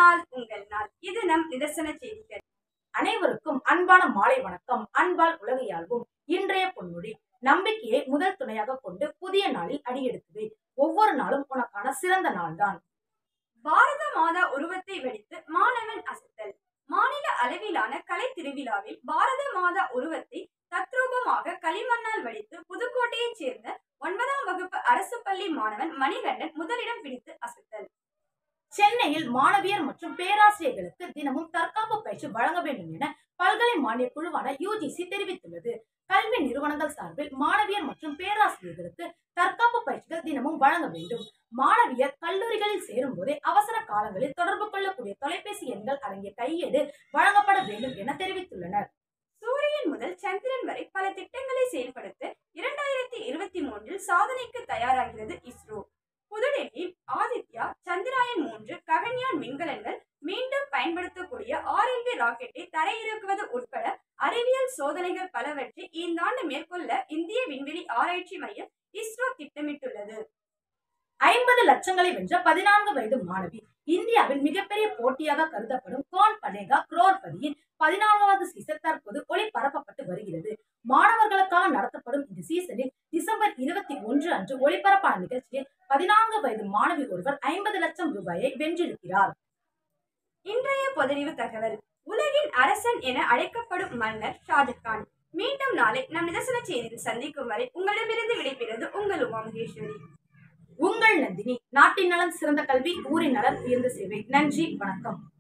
நாள் உங்கள் நாள் இது நம் நிதர்சன செய்திகள் அனைவருக்கும் அன்பான மாலை வணக்கம் அன்பால் உலகையாள்வோம் இன்றைய பொன்மொழி நம்பிக்கையை முதல் துணையாக கொண்டு புதிய நாளில் அடியெடுத்துவே ஒவ்வொரு நாளும் உனக்கான சிறந்த நாள்தான் பாரத மாதா உருவத்தை வெடித்து மாணவன் அசத்தல் மாநில அளவிலான கலை திருவிழாவில் பாரத மாதா உருவத்தை தத்ரூபமாக களிமண்ணால் வடித்து புதுக்கோட்டையைச் சேர்ந்த ஒன்பதாம் வகுப்பு அரசு பள்ளி மாணவன் மணிகண்டன் முதலிடம் பிடித்து அசத்தல் சென்னையில் மாணவியர் மற்றும் பேராசிரியர்களுக்கு தினமும் தற்காப்பு பயிற்சி வழங்க வேண்டும் என பல்கலை மானிய குழுவான யுஜிசி தெரிவித்துள்ளது கல்வி நிறுவனங்கள் சார்பில் மாணவியர் மற்றும் பேராசிரியர்களுக்கு தற்காப்பு பயிற்சிகள் தினமும் வழங்க வேண்டும் மாணவியர் கல்லூரிகளில் சேரும் போதே அவசர காலங்களில் தொடர்பு கொள்ளக்கூடிய தொலைபேசி எண்கள் அடங்கிய கையேடு வழங்கப்பட வேண்டும் என தெரிவித்துள்ளனர் சூரியன் முதல் சந்திரன் வரை பல திட்டங்களை செயல்படுத்த இரண்டாயிரத்தி இருபத்தி மூன்றில் சாதனைக்கு தயாராகிறது இஸ்ரோ புதுடெல்லியில் ஆதித்யா சந்திராயன் மூன்று ககன்யான் விண்கலன்கள் மீண்டும் பயன்படுத்தக்கூடிய ஆர்எல்வி ராக்கெட்டை தரையிறக்குவது உட்பட அறிவியல் சோதனைகள் பலவற்றை இந்த ஆண்டு மேற்கொள்ள இந்திய விண்வெளி ஆராய்ச்சி மையம் இஸ்ரோ திட்டமிட்டுள்ளது ஐம்பது லட்சங்களை வென்ற பதினான்கு வயது மாணவி இந்தியாவின் மிகப்பெரிய போட்டியாக கருதப்படும் கோன் பனேகா குரோர்பதியின் பதினான்காவது சீசன் தற்போது ஒளிபரப்பப்பட்டு வருகிறது மாணவர்களுக்காக நடத்தப்படும் இந்த சீசனில் டிசம்பர் இருபத்தி ஒன்று அன்று ஒளிபரப்பான நிகழ்ச்சியில் பதினான்கு வயது மாணவி ஒருவர் ஐம்பது லட்சம் ரூபாயை வென்றிருக்கிறார் இன்றைய பொதறிவு தகவல் உலகின் அரசன் என அழைக்கப்படும் மன்னர் ஷாஜகான் மீண்டும் நாளை நம் நிதர்சன செய்தியில் சந்திக்கும் வரை உங்களிடமிருந்து விடைபெறுவது உங்கள் உமா மகேஸ்வரி உங்கள் நந்தினி நாட்டின் நலன் சிறந்த கல்வி ஊரின் நலன் உயர்ந்த சேவை நன்றி வணக்கம்